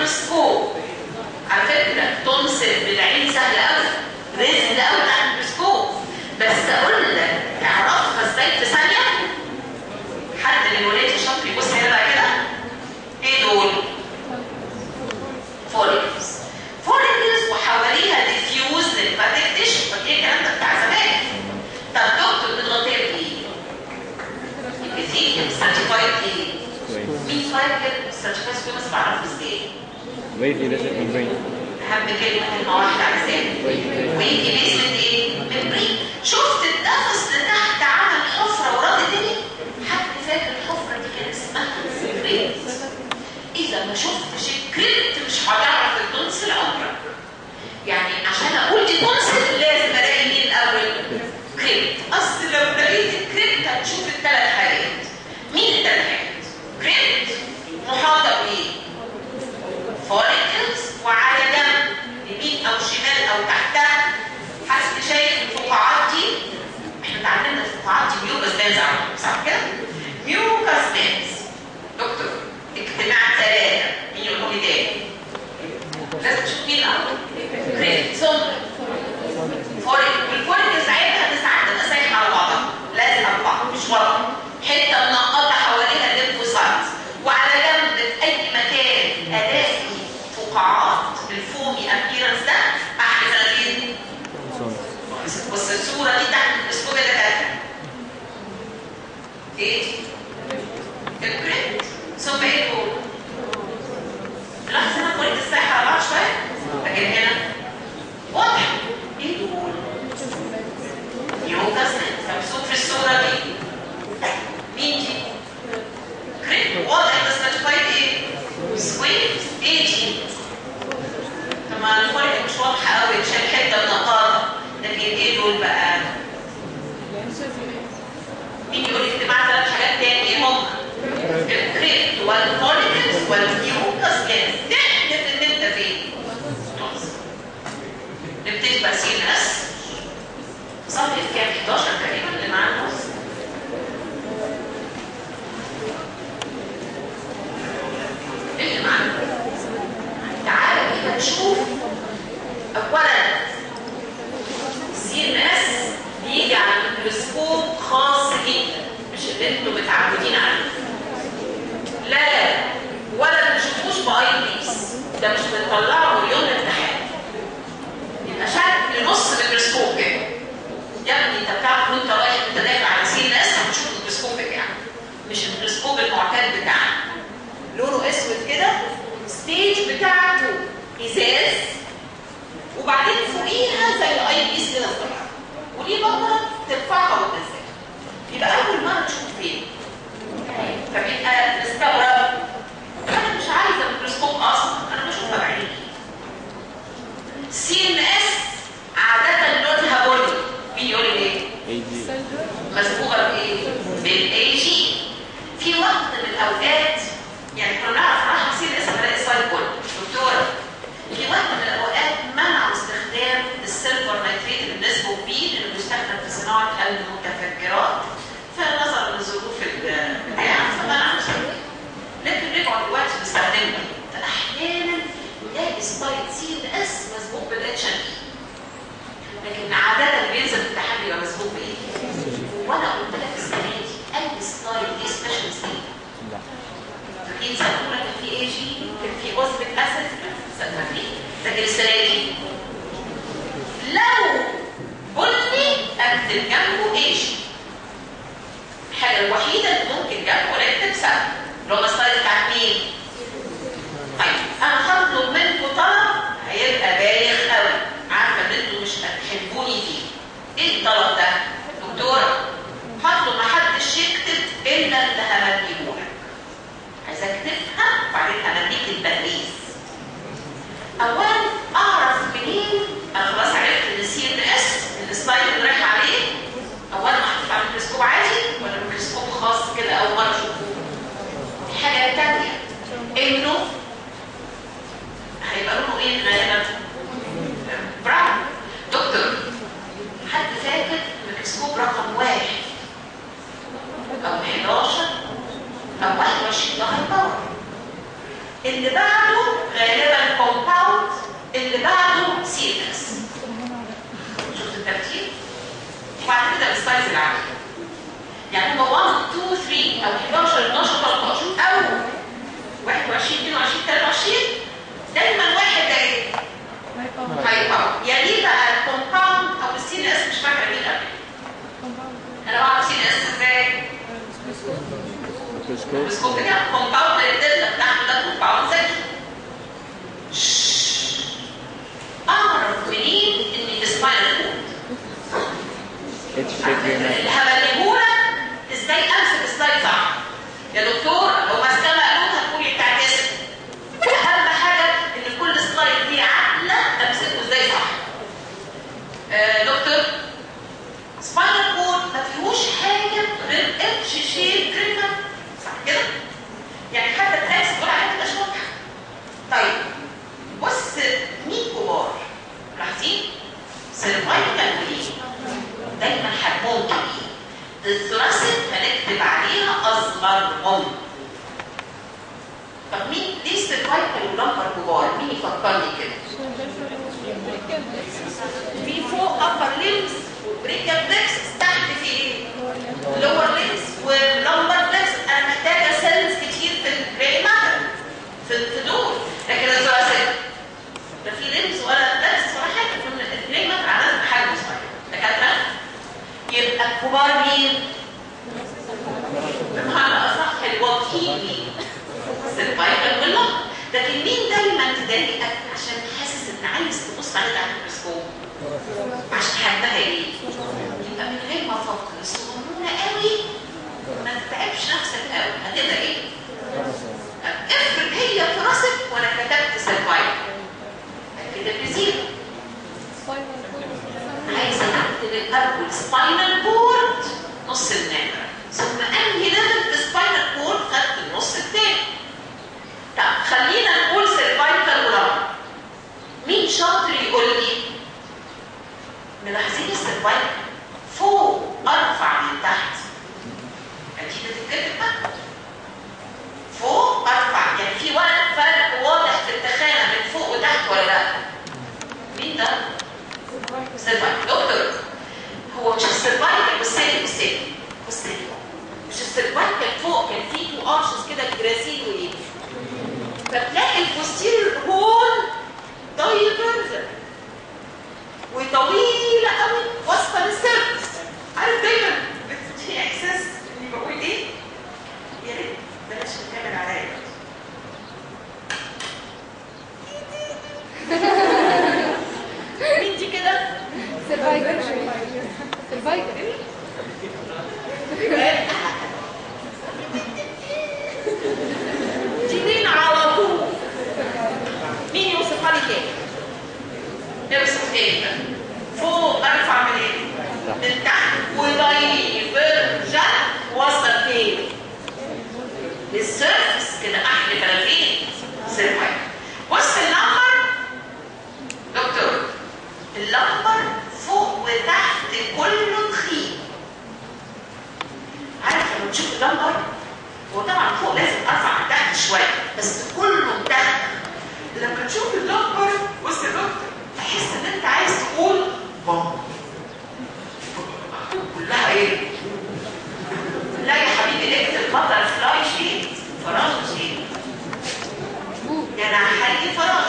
الميكروسكوب على فكره تونسل بالعين سهل قوي رزق قوي تحت الميكروسكوب بس اقول لك تعرفها ازاي في ثانيه حد من ولادي شاطر يبص هنا بقى كده ايه دول فوليكلز فوليكلز وحواليها ديفيوز للباتيك تيشو فاكرين الكلام ده بتاع زمان طب دكتور بتغطيها بايه؟ البيزيكيوم سيرتيفايد ايه؟ مين فايكل سيرتيفايد سكويمس بعرفه ازاي؟ ويفي لازم ممبرين اهم كلمه كلمه واحده على لساني ويجي بيسمنت ايه؟ ممبرين شفت النفس لتحت عمل حفره ورد تاني حد فاكر الحفره دي كان اسمها سكريت اذا ما شفتش الكريت مش هتعرف التونسل عمرك يعني عشان اقول دي تونسل لازم الاقي مين الاول كريت اصل لو لقيت الكريت هتشوف الثلاث حاجات مين الثلاث حاجات كريت محاطه بايه فوليكلز وعلى جنب يمين او شمال او تحتها حسب شايف الفقاعات دي احنا اتعلمنا الفقاعات دي ميوكاس بانز صح كده ميوكاس بانز دكتور اجتماع ثلاثه مين يقول لي تاني لازم تشوف مين الاول كريت ثم فوليك والفوليك ساعتها تسعه تبقى سايحه على بعضها لازم اربعه مش ورا حته منقطه حواليها الليمفوسايتس وعلى جنب في اي مكان الاقي فقاعات الفومي ابيرنس ده احد ثلاثين بص الصوره دي تحت الميكروسكوب ده كده ايه الكريت ثم ايه دول لاحظ هنا طريقه الساحه على بعض شويه لكن هنا واضح ايه دول يوكاس مرسوم في الصوره دي مين دي كريت واضح بس نوتيفايد ايه سويفت ايه دي طبعا الفرق مش واضحه قوي عشان حته منقطه لكن ايه دول بقى مين يقول لي اجتماع ثلاث حاجات تاني ايه هم الكريت والفوليكلز والميوكاس جاز تحدث ان انت فين نبتدي بقى سي ان اس صفحه كام 11 تقريبا اللي معانا نص اللي معانا تعالى كده نشوف اولا سي ان اس بيجي على ميكروسكوب خاص جدا مش اللي انتوا متعودين عليه لا ولا بنشوفوش باي بيس ده مش بنطلعه مليون امتحان يبقى شكل نص ميكروسكوب كده يا ابني انت بتعرف وانت رايح انت داخل على سي ان اس هتشوف الميكروسكوب بتاعك مش الميكروسكوب المعتاد بتاعنا لونه اسود كده ستيج بتاعته ازاز وبعدين فوقيها زي الاي بيس كده صغيره ودي بقى ترفعها وتنزلها يبقى اول مره تشوف فين فبيبقى نستغرب انا مش عايزه ميكروسكوب اصلا انا بشوفها بعيني سي ان اس عاده لونها بني مين يقول لي ايه؟ اي جي مسبوقه بايه؟ بالاي جي في وقت من الاوقات يعني كنا نعرف راح سي ان اس نلاقي سلايد كله دكتوره في وقت من الاوقات منعوا استخدام السيلفر نيتريت بالنسبه كبير لانه بيستخدم في صناعه المتفجرات فنظرا لظروف البتاع فمنعوا استخدامه لكن رجعوا دلوقتي بيستخدموا فاحيانا نلاقي سلايد سي ان اس مسبوق بالاتش ان لكن عاده اللي بينزل في الامتحان بيبقى مسبوق بايه؟ وانا قلت لك السنه دي اي سلايد دي سبيشال ستيت لا فاكرين سنه اولى كان في اي جي كان في اوزميك اسيد سنه فاكرين لكن السنه دي لو بني اكتب جنبه اي جي الحاجه الوحيده اللي ممكن جنبه نكتب سنه اللي هو السلايد بتاعت مين؟ طيب انا هطلب منكم طلب هيبقى بايخ قوي عارفه ان انتوا مش هتحبوني فيه ايه الطلب ده؟ دكتوره هطلب محدش يكتب الا اللي همديهولك عايزاك تفهم وبعدين همديك البقليز اولا اعرف Microscope. مسكوب كده كومباوند الدلة تحت ده كومباوند زي اعرف منين ان في سباينال كورد H figure اللي method. هبلغهولك ازاي امسك سلايد صح يا دكتور لو ماسكه مقلوب هتقولي بتعكس اهم حاجه ان كل سلايد دي عقله امسكه ازاي صح آه دكتور سباينال كورد ما فيهوش حاجه غير اتش شيب كريمه صح كده يعني حتى التاكس دول عليها تبقاش واضحه طيب بص مين كبار لاحظين سيرفايكال وايه دايما حجمهم كبير الثراسك هنكتب عليها اصغرهم طب مين ليه السيرفايكال ولمبر كبار مين يفكرني كده في فوق upper limbs وبريكال plexus تحت في ايه lower limbs ولمبر plexus انا محتاجه سيلز كتير في الجراي ماتر في في دول لكن الثراسك لا في ليمز ولا plexus ولا حاجه في الجراي ماتر على قد حجمه صغير دكاتره يبقى الكبار مين؟ بمعنى اصح الوكيل السيرفايكال واللمبر لكن مين دايما تضايقك عشان حاسس ان عايز تبص عليها على الميكروسكوب عشان حجمها ايه؟ يبقى من غير ما افكر الصغنونه قوي ما تتعبش نفسك قوي هتبقى ايه؟ افرض هي في راسك وانا كتبت سيرفايكال هتكتب زيرو عايزه اكتب الاول سباينال كورد نص النمره ثم انهي ليفل في سباينال كورد خدت النص الثاني طب خلينا نقول سيرفايكال ولمبر مين شاطر يقول لي ملاحظين السيرفايكال فوق ارفع من تحت اكيد بتتكتب بقى فوق ارفع يعني في ورق فرق واضح في التخانه من فوق وتحت ولا لا مين ده سيرفايكال دكتور هو مش السيرفايكال والسيري والسيري والسيري مش السيرفايكال فوق كان فيه تو ارشز كده جراسيل وايه فتلاقي البوستيريور هون دايفرجن وطويله قوي واصله للسيرفس عارف دايما بتديني احساس اني بقول ايه يا ريت بلاش نكمل عليا مين دي كده؟ سيرفايكل سيرفايكل دي مين على طول مين يوصفها لي تاني نوصف تاني بقى. فوق ارفع من ايه من تحت ودايفرجن وصل فين للسيرفس كده احلى فين سيرفايكل بص اللمبر دكتور اللمبر فوق وتحت كله تخين عارف لما تشوف اللمبر هو طبعا فوق لازم ارفع من تحت شويه بس كله تحت لما تشوف اللمبر بص يا دكتور تحس ان انت عايز تقول بام كلها ايه؟ لا يا حبيبي اكتب بطل فلاي شيت فراغ شيت يا انا هحلي فراغ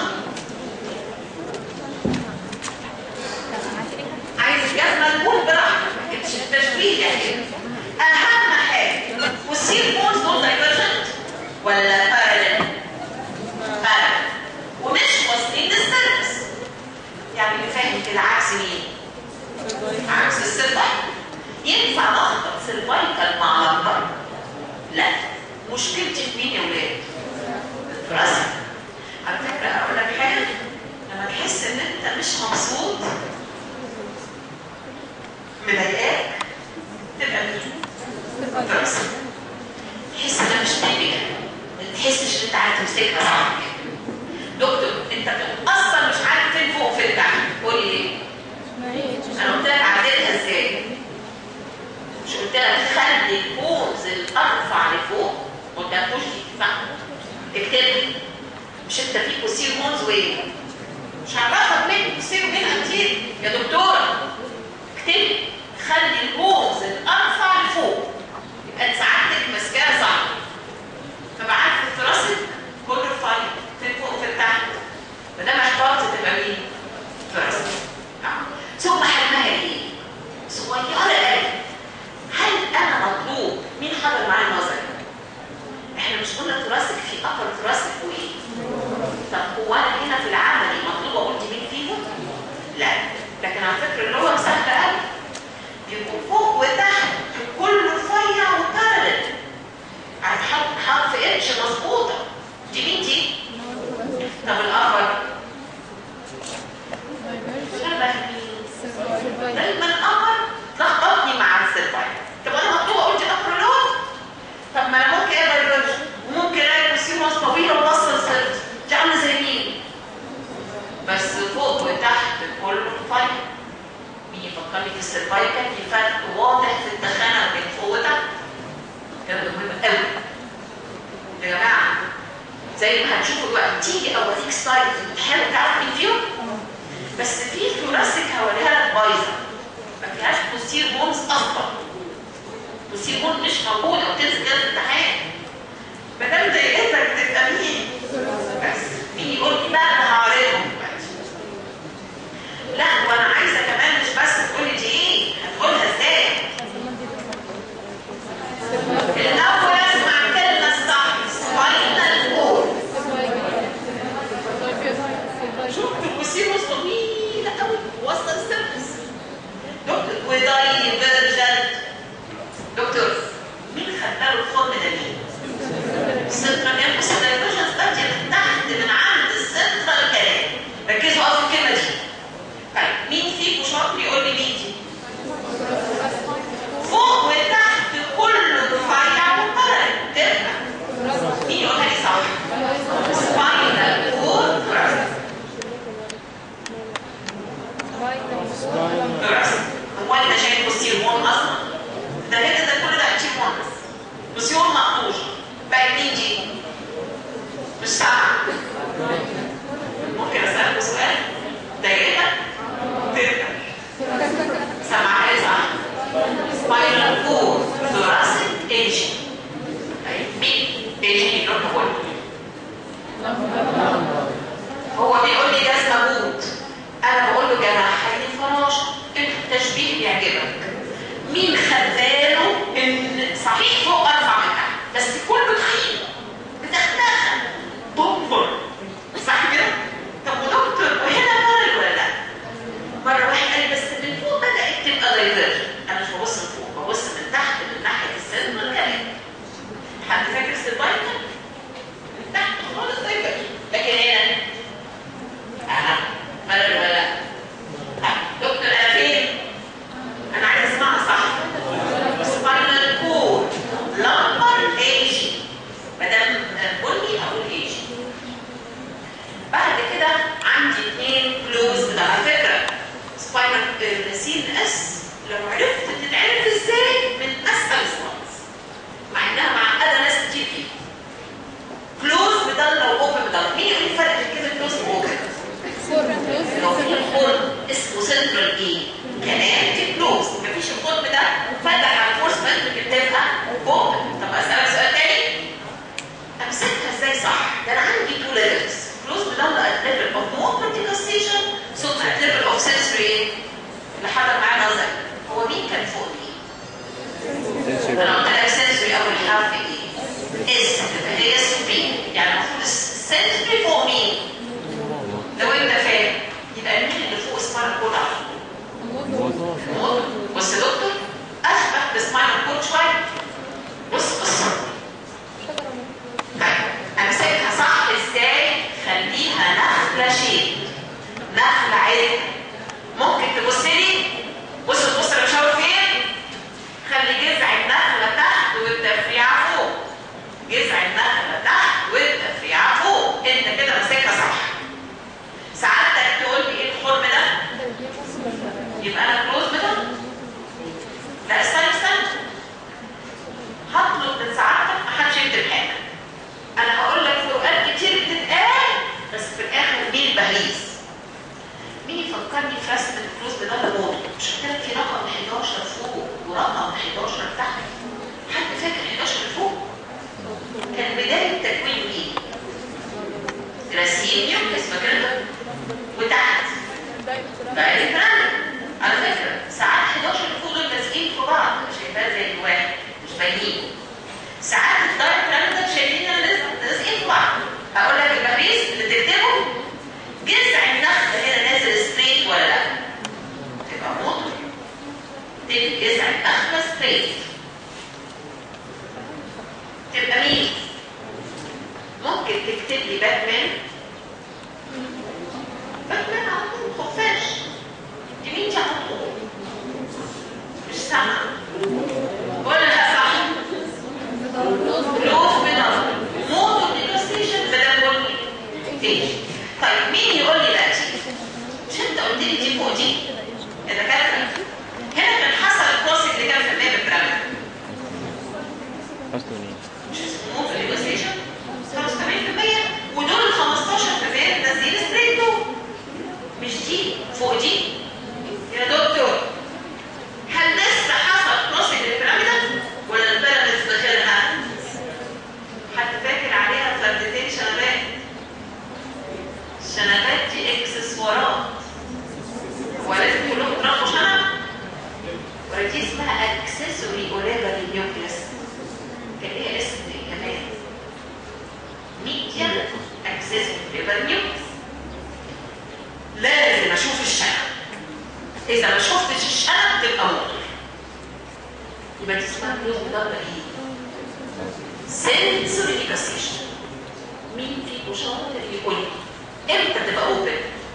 عايز الجزمه المول براحتك مش التشبيه يعني اهم حاجه والسير بونز دول دايفرجنت ولا بارالل بارالل ومش واصلين للسيرفس يعني اللي فاهم كده عكس مين عكس السيرفايكل ينفع نخبط سيرفايكل مع لمبر لا مشكلتي في مين يا ولاد راسك على فكره اقول لك حاجه لما تحس ان انت مش مبسوط مضايقاك تبقى مين راسك تحس انها مش نابجه ما تحسش ان انت عارف تمسكها صح دكتور انت اصلا مش عارف فين فوق وفين تحت قولي ليه انا قلت لك عدلها ازاي مش قلت لك خلي البوز الارفع لفوق قلت لك خش اكتب مش انت في كوسير مونز وايه مش هعرفك مين كوسير ومين كتير يا دكتوره اكتب خلي البوز الارفع لفوق يبقى انت سعادتك ماسكاها صح فبعت في راسك كل رفيع فين فوق وفين تحت ما دام احتاطي تبقى مين؟ في راسك نعم. ثم حجمها ايه؟ صغيره قوي هل انا مطلوب مين حضر معايا النظري؟ طب هو انا هنا في العملي مطلوب اقول دي مين فيهم؟ لا لكن على فكره اللغه سهله قوي بيكون فوق وتحت كله رفيع وبارل هتحط حرف اتش مظبوطه دي مين دي؟ طب الاخر شبه مين؟ دايما القمر لخبطني مع السيرفايف طب انا مطلوب اقول دي ابر لود طب ما انا ممكن اقبل الرجل وممكن الاقي بسيومس طويله ووصل سيرت دي عامله زي مين؟ بس فوق وتحت كله رفيع مين يفكرني في السيرفايكال في فرق واضح في التخانه بين فوق وتحت كلام ده مهم قوي يا جماعه زي ما هتشوفوا دلوقتي تيجي اوريك سلايد بتحاول تعرف مين فيهم بس في ثوراسيك هوريها لك بايظه ما فيهاش بوستير بونز اصلا بوستير بون مش موجوده وتنزل كده في الامتحان ما دام ضايقتك تبقى مين بس مين يقول لي بقى انا هعرضهم دلوقتي لا وانا عايزه كمان مش بس تقولي دي ايه هتقولها ازاي الاول اسمع كلمه صح سباينال كورد شفت الوسيله طويله قوي واصله السيرفس دكتور ودايفرجنت دكتور مين خد له الخرم ده مين؟ السنترال نيرفس دايفرجنت باديه من تحت من عند السنترال كلام ركزوا قوي في الكلمه دي طيب مين فيكم شاطر يقول لي مين دي؟ فوق وتحت كله رفيع وبارد ترفع مين يقولها لي صح؟ سباينال كورد هو انت شايف بوستير وون اصلا ده هنا ده كل ده انتي وون بوستير وون مقطوش بقى مين دي مش سامعه ممكن اسالكوا سؤال ضايقتك ترجع سامعها ايه صح سباينال كورد ثوراسيك ايجي مين ايجي اللي انا بقوله هو بيقول لي جزمه بوت انا بقول له جناحين فراشه التشبيه بيعجبك مين خد باله ان صحيح فوق ارفع من تحت بس كله تخين بتختخن بومبر صح كده طب ودكتور وهنا بارل ولا لا مره واحد قال لي بس من فوق بدات تبقى دايفرجن انا مش ببص من فوق ببص من تحت من ناحيه السن والكلام حد فاكر السيرفايكل من تحت خالص دايفرجن لكن هنا انا بارل ولا لا دكتور انا فين؟ انا عايز اسمعها صح سباينال كورد لمبر ايجي مدام بني او الايجي بعد كده عندي اثنين كلوز ده على فكره سباينال سي ان اس لو عرفت تتعرف ازاي من اسهل سلايدز مع انها معقده ناس كتير فيها كلوز مضله واوبن مضله مين يقول الفرق بين كده كلوز واوبن؟ لو في الخرم اسمه سنترال ايه كلام دي كلوز مفيش الخرم ده فتح على الفورس ممكن تبقى اوبن طب اسالك سؤال تاني امسكها ازاي صح ده انا عندي تو ليفلز كلوز بضل ات ليفل اوف موفمنت ستيشن ثم ات ليفل اوف سنسوري لحد معاه نظر هو مين كان فوق مين؟ انا قلت لك سنسوري اول حرف ايه؟ اس تبقى هي اس بي يعني المفروض السنسوري فوق مين؟ لو انت فاهم يبقى مين اللي فوق سباينال كورد على طول؟ بص يا دكتور اشبه بسباينال كورد شويه بص بص طيب امسكها صح ازاي؟ خليها نخله شيء نخله عدل ممكن تبص لي بص تبص انا بشاور فين؟ خلي جذع النخله تحت والتفريعه فوق جذع النخله تحت والتفريعه فوق انت كده ماسكها صح سعادتك تقول لي ايه الخرم ده يبقى انا كلوز بده لا استنى استنى هطلب من سعادتك ما حدش يكتب حاجه انا هقول لك فروقات كتير بتتقال بس في الاخر مين البهيز مين يفكرني في رسم الكلوز بده اللي موضوع مش قلت لك في رقم 11 فوق ورقم 11 تحت حد فاكر 11 فوق كان بدايه تكوين ايه رسيم يوكس فاكرها وتحت بقى البراند على فكره ساعات 11 فوق دول لازقين في بعض مش شايفاها زي الواحد مش باينين ساعات الدايت براند ده شايفين لازقين في بعض هقول لك البريز اللي تكتبه ايه طيب مين يقول لي بقى دي مش انت قلت لي دي فوق دي الدكاتره هنا كان حصل الكورس اللي كان في الباب البرامج أصلي مش اسمه في النيجوسيشن 75% ودول ال 15% نازلين ستريت دول مش دي فوق دي يا دكتور هل لسه حصل كروسنج للبيراميد ولا البيراميد بخيرها؟ حد فاكر عليها فردتين شنبات الشنبات دي اكسسوارات ولازم كلهم ترفوا شنب ولا دي اسمها اكسسوري اوريبا نيوكليس كان ليها اسم كمان ميديا اكسسوري اوريبا نيوكليس لازم اشوف الشنب اذا ما شفتش الشنب تبقى موتور يبقى دي اسمها كلوز بدرجه ايه سنسوري ديكاسيشن مين فيكم شاطر يقول لي امتى تبقى اوبن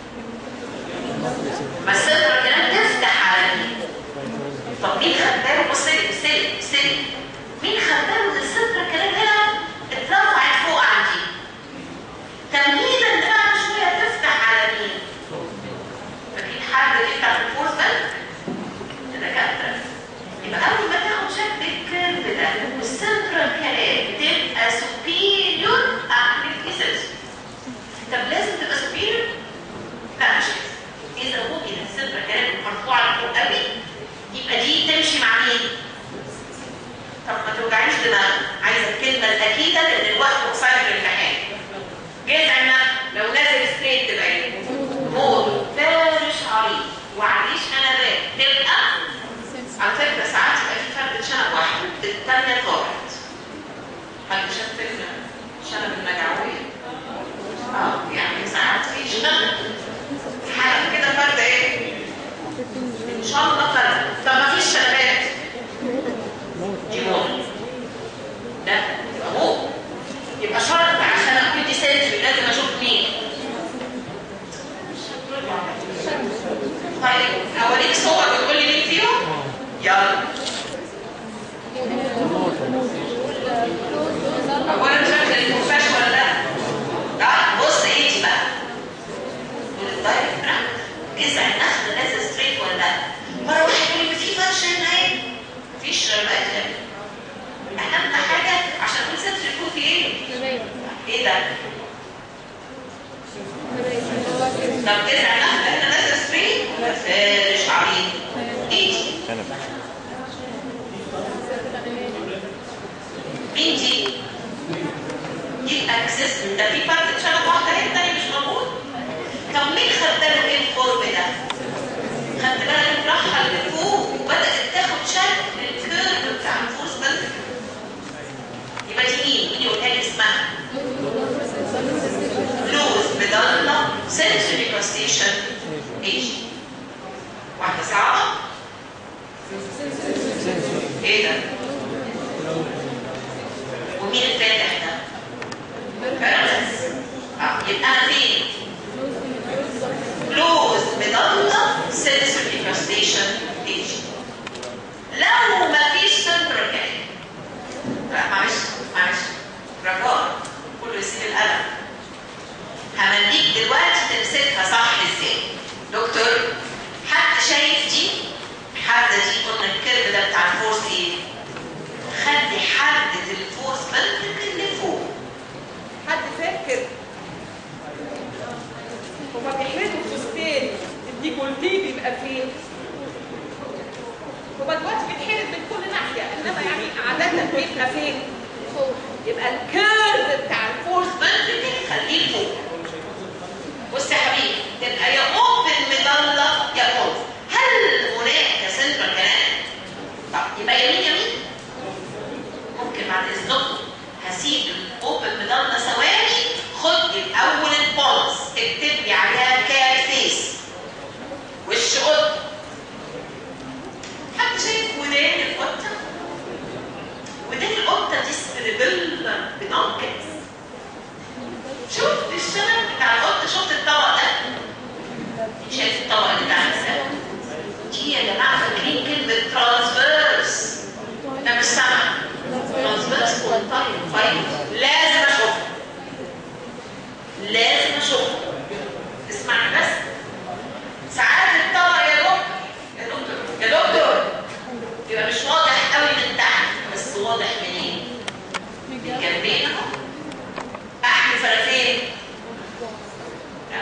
ما السنترال كمان تفتح على مين طب مين خد باله بص لي بص لي بص لي مين خد باله ان السنترال كمان هنا اترفعت فوق عندي تمهيدا بعد شويه تفتح على مين فاكرين حد يفتح الفورس بنك الدكاتره يبقى اول ما تاخد شكل الكيرف ده والسنترال كلام تبقى سوبيريور عن الكيسس طب لازم تبقى سوبيريور لا مش كده اذا وجد السنترال كلام مرفوعه لفوق قوي يبقى دي تمشي مع مين طب ما توجعيش دماغك عايزه الكلمه الاكيده لان الوقت قصير في الامتحان جذعنا لو نازل ستريت تبقى ايه مول فارش عريض وعليه شنبات تبقى على فكره ساعات يبقى في فرد شنب واحد الثانيه طارت حد شاف فيلم شنب المجعويه اه يعني ساعات في شنب حاجه كده فرد ايه ان شاء الله فرد طب ما فيش شنبات دي موت ده يبقى موت يبقى شرط عشان اقول دي سنسوري لازم اشوف مين طيب اوريك صور وتقول لي مين فيهم يلا اولا شكل الخفاش ولا لا لا بص ايدي بقى دول الدايركت براند جذع النخل نازل ستريت ولا لا مره واحد يقول لي في فرشه هنا ايه مفيش رمات اهم حاجه عشان كل ست يكون في ايه ايه ده طب جذع النخل هنا نازل ستريت ولا فارش عريض ايدي أنا مين دي؟ دي الاكسس ده في فرد شنب واحده هي الثانيه مش موجود طب مين خد باله ايه القرب ده؟ خدت بالك راحه لفوق وبدات تاخد شكل الكيرف بتاع الفورس بلد يبقى دي مين؟ مين يقولها لي اسمها؟ لوز مضله سنسوري كروستيشن ايش؟ واحده صعبه؟ ايه ده؟ ومين الفاتح ده؟ بيراميدز اه يبقى انا فين؟ كلوز مضله سنسوري كروستيشن ايج لو ما فيش سنترال كان لا معلش معلش رجاء كله يسيب القلم همديك دلوقتي تمسكها صح ازاي دكتور حد شايف دي حد دي قلنا الكيرف ده بتاع الفورس ايه خلي حدد الفورس بنتك اللي فوق حد فاكر هما بيحرقوا فستان الديكولتيه بيبقى فين؟ هما دلوقتي بيتحرق من كل ناحية انما يعني عادة بيبقى فين؟ فوق يبقى الكيرف بتاع الفورس بنتك خليه فوق بص يا حبيبي تبقى يا اوبن مضله يا اوف هل هناك سنترال كلام طب يبقى يمين يمين ممكن بعد اذنكم هسيب الاوبن مضله ثواني خد الاول البولس اكتب لي عليها كات فيس وش قط حد شايف ودان القطه ودان القطه دي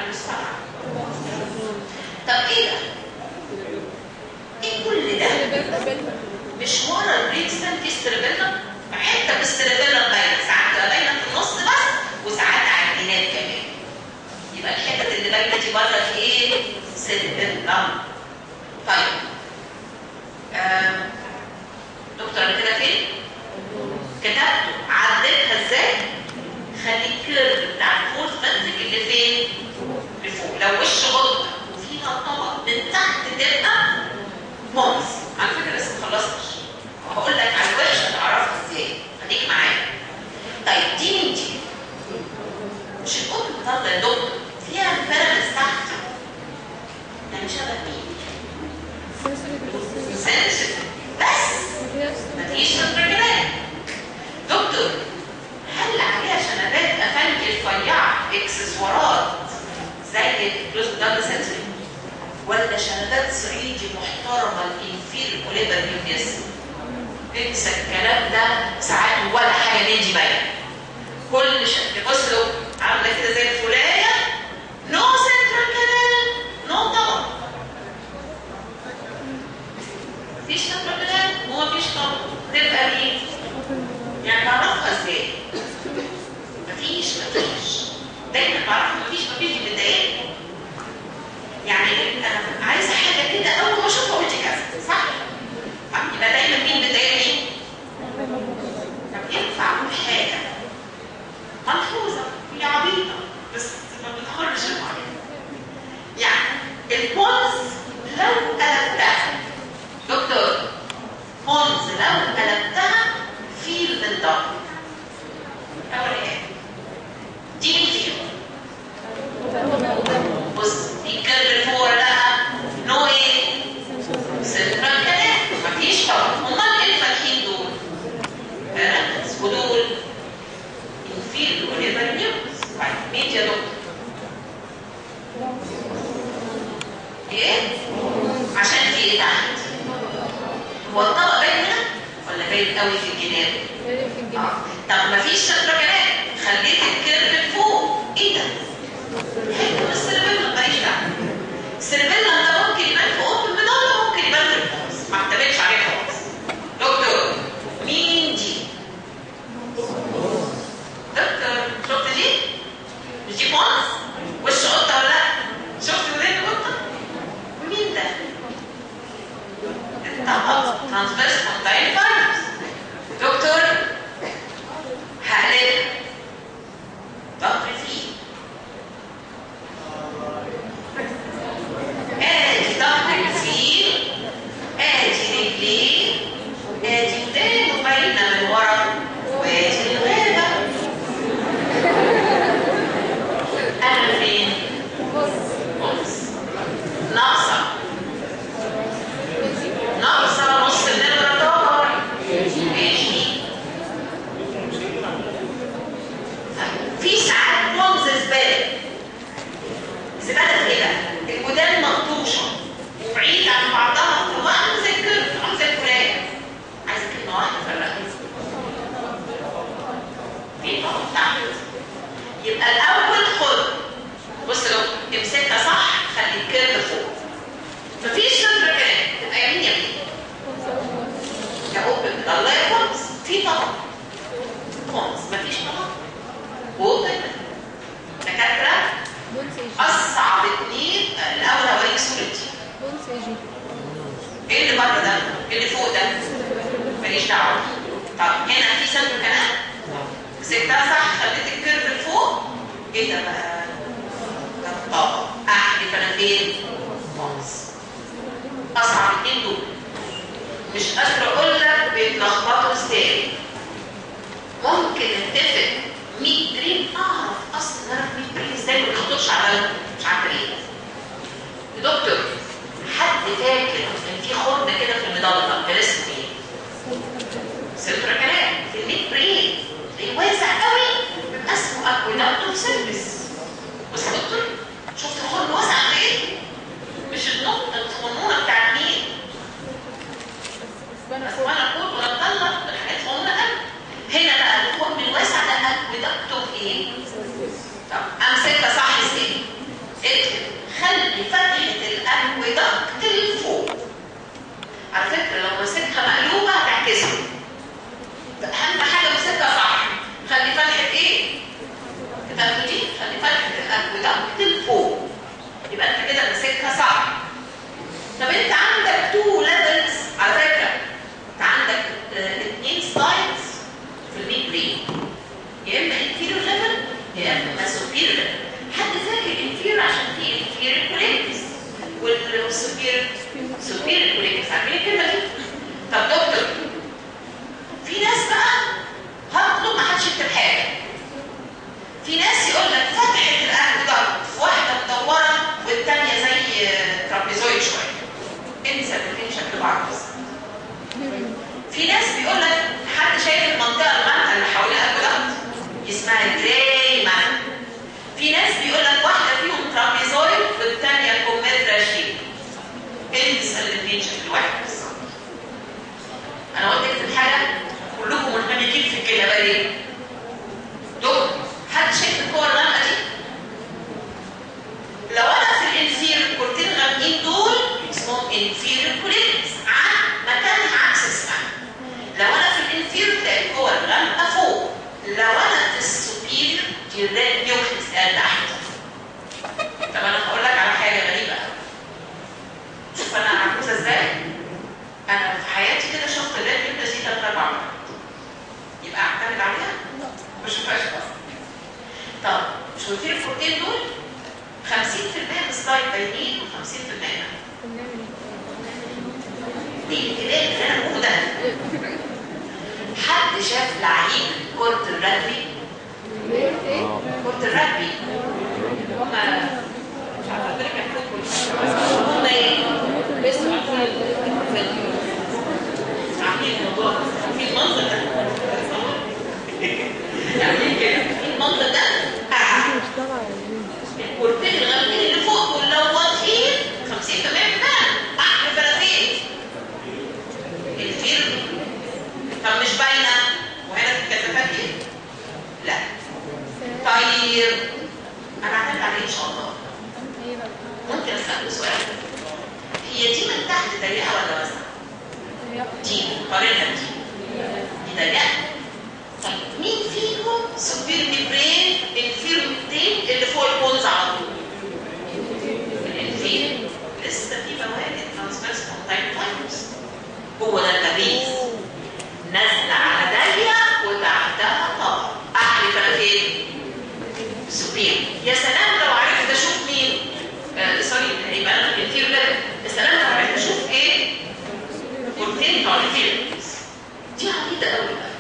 مستوعب طب ايه ده؟ ايه كل ده؟ مش ورا البريكستان في ستريبيلا حته في الستريبيلا باينه ساعات تبقى باينه في النص بس وساعات على الجناب كمان يبقى الحتت اللي باينه دي بره في ايه؟ ستريبيلا طيب آم، دكتور انا كده فين؟ كتبته عديتها ازاي؟ خلي الكيرف بتاع الفورث فانتك اللي فين؟ لفوق لو وش غلطه وفيها طبق من تحت تبقى مونس على فكره لسه ما خلصتش وهقول لك على الوش هتعرفها ازاي خليك معايا طيب دي مين دي؟ مش الام بتطلع الدكتور فيها بيراميدز تحت يعني شبه مين؟ سنسيتيف بس مفيش سنترجلات دكتور هل عليها شنبات افنجي رفيعه اكسسوارات زي الكلوز دبل سنسوري ولا شنبات صعيدي محترمه الانفير اوليبر بيوتيس انسى الكلام ده ساعات ولا حاجه من دي باينه كل شكل بص له عامله كده زي الفولايه نو سنترال كانال نو طبق مفيش سنترال كانال ومفيش طبق تبقى مين؟ يعني بعرفها ازاي؟ مفيش مفيش دايما بعرف مفيش مفيش دي بتضايقني يعني انا عايزه حاجه كده اول ما اشوفها قلت كذا صح؟ يبقى دايما مين بتضايقني؟ طب ينفع اقول حاجه ملحوظه هي عبيطه بس ما بتخرج الميه يعني البونز لو قلبتها دكتور بونز لو قلبتها فيل بالضبط اول ايه دي مين فيهم بص دي الكلب فوق لا نو ايه سنترال كلام مفيش طبعا امال ايه الفاتحين دول بيراميدز ودول انفيل وليفر نيوز طيب مين يا دكتور ايه عشان في ايه تحت هو الطبق باين هنا ولا باين قوي في الجناب آه. طب مفيش سنترال خليت الكيرف لفوق ايه ده حلو بس السيربيلا ماليش دعوه السيربيلا ده ممكن يبان في اوضه المناره ممكن يبان في البونز ما اعتمدش عليه خالص دكتور مين دي دكتور شفت دي مش دي بونز وش قطه ولا لا شفت ودان قطه مين ده الطبق ترانسفيرس كونتاين فايبرز دكتور هقلب ضغط فيه ادي ضغط فيه ادي رجليه ادي ودانه باينه من ورا وادي الغابه انا فين؟ بص ناقصه ناقصه نص الليبراتور ماشي في ساعات بونز زباله زباله ايه بقى؟ الودان مقطوشه وبعيد عن بعضها وعامله زي الكرف عامله زي الفلان عايزه كلمه واحده فرقها في طبق تحت يبقى الاول خد بص لو امسكها صح خلي الكيرف فوق مفيش نمره كلام تبقى يمين يمين يا ام الله يا خمس في طبق خمس مفيش طبق ووتر دكاتره اصعب اتنين الاول هوريك صورتي ايه اللي بره ده؟ ايه اللي فوق ده؟ ماليش دعوه طب هنا في سنتر كمان مسكتها صح خليت الكيرف لفوق ايه ده بقى؟ ده الطاقه احلف انا فين؟ خالص اصعب اتنين دول مش قادره اقول لك بيتلخبطوا ازاي ممكن نتفق 100 دريم اعرف اصلا 100 دريم ازاي ما بيخطرش على بالي مش عارفه ليه يا دكتور حد فاكر ان في خرم كده في المضله كان اسمه ايه؟ سنترا كلام في الميد برين واسع قوي بيبقى اسمه اكويناتوم سيرفيس بص يا دكتور شفت الخرم واسع قد ايه؟ مش النقطه الصغنونه بتاعت مين؟ بس وانا اقول وانا اطلع الحاجات صغنونه قوي هنا بقى الخرم الواسع ده اكويناتوم ايه؟ طب امسكها صح ازاي؟ لو انا في السوبيريور دي الريد نيوكليس قاعد تحت طب انا هقول لك على حاجه غريبه شوف انا عجوزه ازاي انا في حياتي كده شفت الريد نيوكليس دي ثلاث اربع مرات يبقى اعتمد عليها ما اشوفهاش اصلا طب مش قلت لي الفروقين دول 50% من السلايد باينين و50% دي الكلام اللي انا بقوله ده حد شاف لعيب كرة الرجبي؟ كرة الرجبي هما مش عارفة امريكا فوتبول هما ايه؟ بس عارفين ال- عاملين الموضوع ده في المنظر ده عاملين كده في المنظر ده آه. الكورتين الغامقين اللي فوق ولو واضحين 50% منها احلى فلاتين الفيلم طب مش باينه وهنا في الكثافات ايه؟ لا طيب انا هعتمد عليه ان شاء الله ممكن اساله سؤال هي دي من تحت ضيقه ولا واسعه؟ دي قارنها دي دي ضيقه طيب مين فيهم سوبر ميبرين الفيرمتين اللي فوق البونز على طول؟ الانفير لسه في مواد ترانسفيرس كونتاكت تايمز هو ده التمييز نازله على ضيق وتحتها طبق احلى فلاتين سوبر يا سلام لو عرفت اشوف مين آه سوري يبقى انا في الانفير ده يا سلام لو عرفت اشوف ايه كورتين بتوع الانفير دي عريضه قوي بقى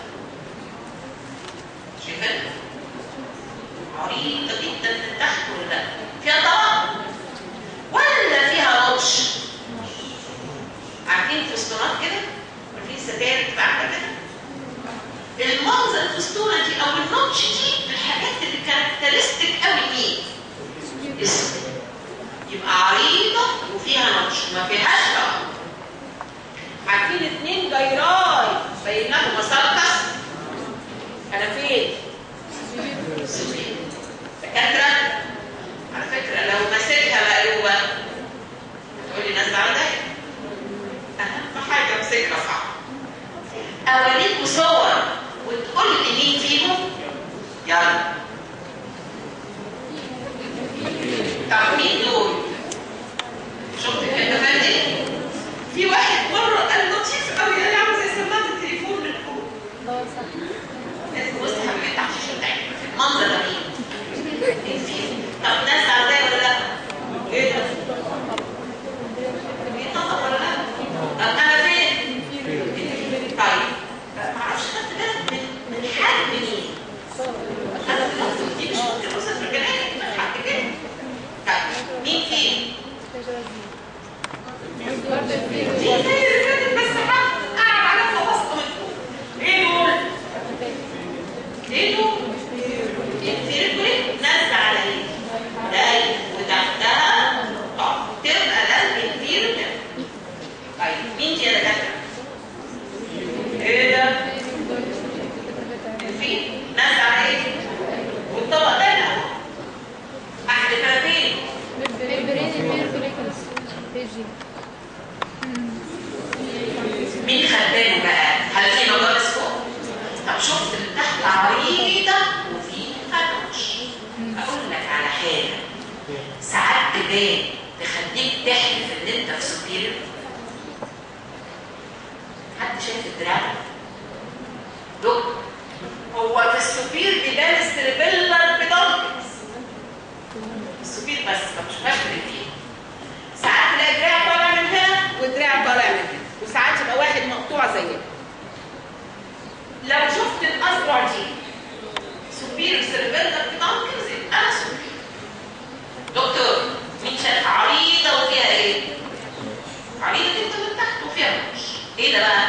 شايفين عريضة جدا من تحت ولا لا فيها طبق ولا فيها نوتش عارفين فستونات كده عارفين الستاير بتبقى عامله كده المنظر الفستونه دي او النوتش دي من الحاجات اللي كاركترستيك قوي مين اسم يبقى عريضه وفيها نوتش ما فيهاش طبق عارفين اتنين جيراي بينهما سرقس انا فين دكاتره على فكره لو ماسكها مقلوبه تقول لي نازله على ده اهم حاجه امسكها صح اوريكوا صور وتقول لي مين فيهم يلا طب مين دول شفت الكتابات دي في واحد مره قال لطيف قوي قال لي عامل زي سماعه التليفون من فوق بص يا حبيبتي على الشاشه بتاعتك المنظر ده مين؟ طب ناس على ده ولا لا؟ ايه ده؟ بيطبق ولا لا؟ طب انا فين؟ طيب معرفش خدت بالك من من حجم مين؟ انا في دي مش ممكن اوصل في الجنان من حد كده طيب مين فين؟ دي زي اللي فاتت بس حد قاعد على فوسطه من فوق ايه دول؟ ايه دول؟ الفيركوليت نازله على ايه؟ داير وتحتها طب تبقى لازم الفيركوليت طيب مين دي يا دكاتره؟ ايه ده؟ الفيل نازله على ايه؟ والطبق ده اهو احد فلاتين مين خد باله بقى؟ هل في مجالس فوق؟ طب شفت اللي تحت عريضة وفيها نقش أقول لك على حاجة ساعات تبان تخليك تحلف إن أنت في سوبيريور حد شايف الدراع؟ دول هو في السوبير بيبان السيربيلر بدونكس السوبير بس ما بشوفهاش في الفيل ساعات تلاقي دراع طالع من هنا ودراع طالع من هنا وساعات يبقى واحد مقطوع زي كده لو شفت الاصبع دي سوبير سيرفيلر بدونكس يبقى انا سوبير دكتور مين شايف عريضه وفيها ايه؟ عريضه جدا من تحت وفيها نقش ايه ده بقى؟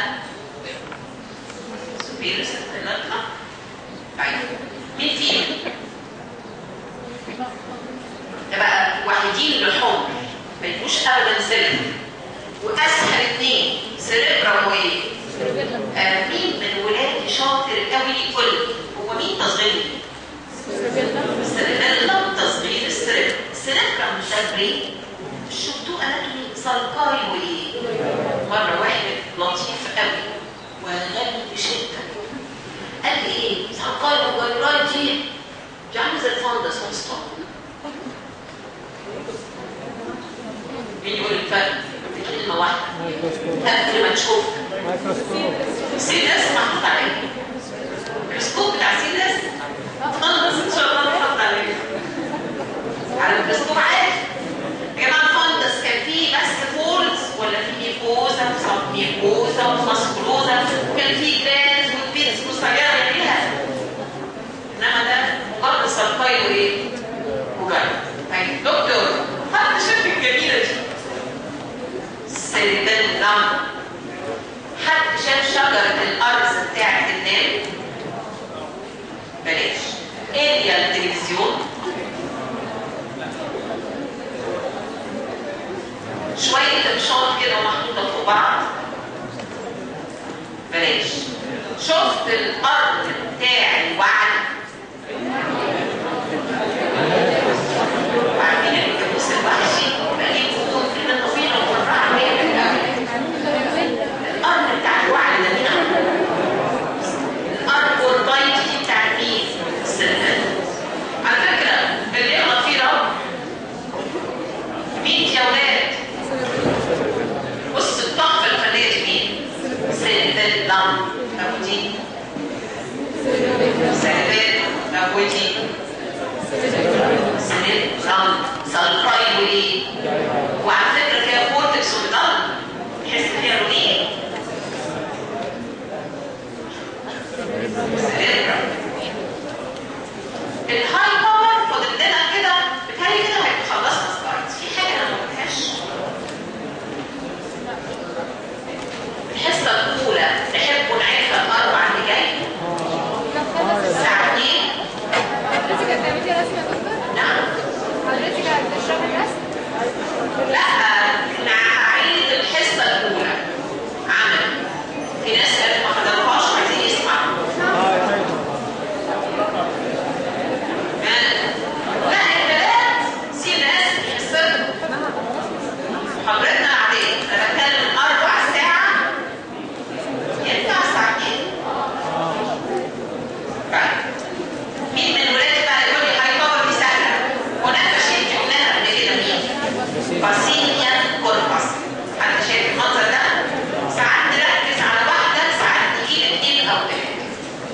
سوبير سيرفيلر طيب مين فيهم؟ ده بقى وحيدين بالحمر ما يبقوش ابدا سلم واسهل اثنين سيريبرا وايه؟ آه مين من ولادي شاطر قوي يقول لي هو مين تصغير؟ السيريبيلم تصغير السيريبرا السيريبرا مش ده برين شفتوه اناتومي سلقاي وايه؟ مره واحد لطيف قوي وغني بشده قال لي ايه؟ سلقاي is it fundus full stop مين يقول الفرق بكلمة واحدة قبل ما تشوف مايكروسكوب سيلس محطوط عليه السكوب بتاع سيلس فندس ان شاء الله محطوط عليه على الميكروسكوب عادي يا جماعه الفندس كان فيه بس فولز ولا فيه ميكوزا وصب ميكوزا وماسكولوزا وكان فيه جلاند والبيتس قصيره ليها انما ده مجرد سلفايد وايه؟ مجرد طيب دكتور حد شاف الجميله دي سيدان نعم حد شاف شجرة الأرز بتاعت النام؟ بلاش اريا التلفزيون شوية مشاط كده محطوطة فوق بعض بلاش شفت الأرض بتاع الوعد عارفين الكابوس الوحشي بقى ليه خطوط كده طويلة ومفرعة جامد قوي الارض بتاع الوعي ده مين عمله؟ الارض والبيت دي بتاع مين؟ السلمان على فكره اللي يغلط فيه رب مين يا ولاد؟ بص الطاقه الفنيه دي مين؟ سلمان ابو دي سلمان ابو دي سلمان سلطاي وليه؟ وعلى فكره فيها كورتكس والضغط تحس فيها رنين الهاي باور فاضل لنا كده بتهيألي كده هيبقى خلصنا سلايدز في حاجه انا ما قلتهاش الحصه الاولى تحبوا نعيدها الاربع اللي جاي الساعه 2 حضرتك هتعملي رسم يا دكتور؟ نعم حضرتك هتشرحي الرسم؟ لا احنا هعيد الحصه الاولى عمل في ناس قالت ما حضروهاش عايزين يسمعوا لا البنات سيب ناس يحسبوا حضرتنا العادية انا بتكلم اربع ساعة ينفع ساعتين طيب مين من ولادي بقى يقول لي هاي باور دي سهلة هناك شيء قلناها قبل كده مين؟ باسينيا كوربس حد شايف المنظر ده؟ ساعات نركز على واحدة ساعات نجيب اتنين او تلاتة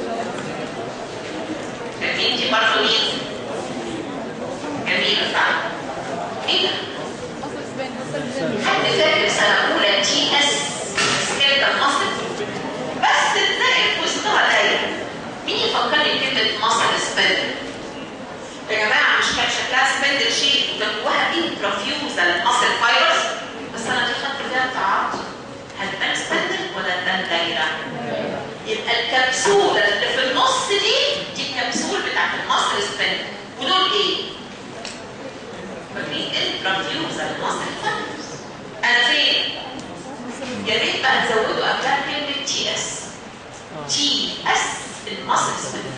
لكن دي برضه مين؟ جميلة صح؟ ايه ده؟ مصر اسباني مصر اسباني حد فاكر سنة أولى تي اس سكيلتال مصر؟ بس تلاقي في وسطها دايرة مين يفكرني بكلمة مصر سبندل؟ يا جماعة مش كان شكلها سبندل شيء ده جواها انترافيوزال مصر فايروس بس أنا دي خدت فيها تعاطي هل ده سبندل ولا ده دايرة؟ يبقى الكبسولة اللي في النص دي دي الكبسول بتاعت المصر سبندل ودول ايه؟ فاكرين انترافيوزال مصر فايروس انا فين؟ يا ريت بقى تزودوا قبلها كلمة تي اس تي اس المصري اسمها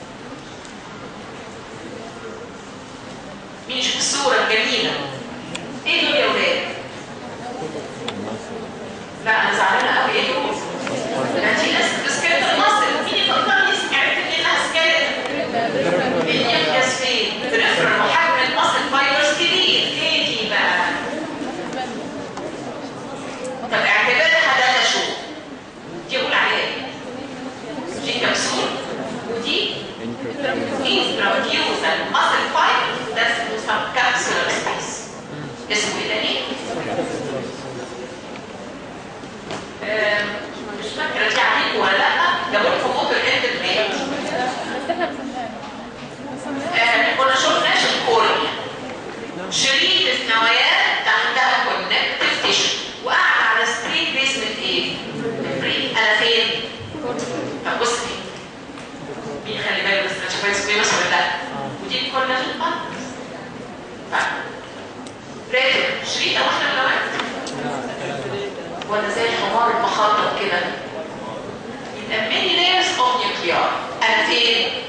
مين يشوف الصورة الجميلة ايه دول يا ولاد؟ لا انا زعلانة قوي ايه دول؟ ده تي اس بسكيت المصري مين يفكرني اسمي عرفت منها سكيت؟ مين يحجز فين؟ بريفرال وحجم المصري فايبرز كبير ايه دي بقى؟ طب اعتبرها ده تشوف دي اقول عليها ايه؟ دي كبسول ودي intramucosal muscle fiber ده اسمه subcapsular space اسمه ايه تاني؟ آم، مش فاكره دي عليكم ولا لا جابوا لكم موتور انترنت بس احنا بنسميها كنا شفناش الكورنيا شريط النوايا تحتها كونكتيف تيشو وقاعد على سكرين بيسمنت ايه؟ برين انا فين؟ طب بص فين؟ مين خلي بالك بس انا شايفه اسمه ايه بس ولا لا؟ ودي الكولاجين بانكس طيب راجع شريط او احنا بنوعد ولا زي الحمار المخطط كده يبقى many layers of nuclei انا فين؟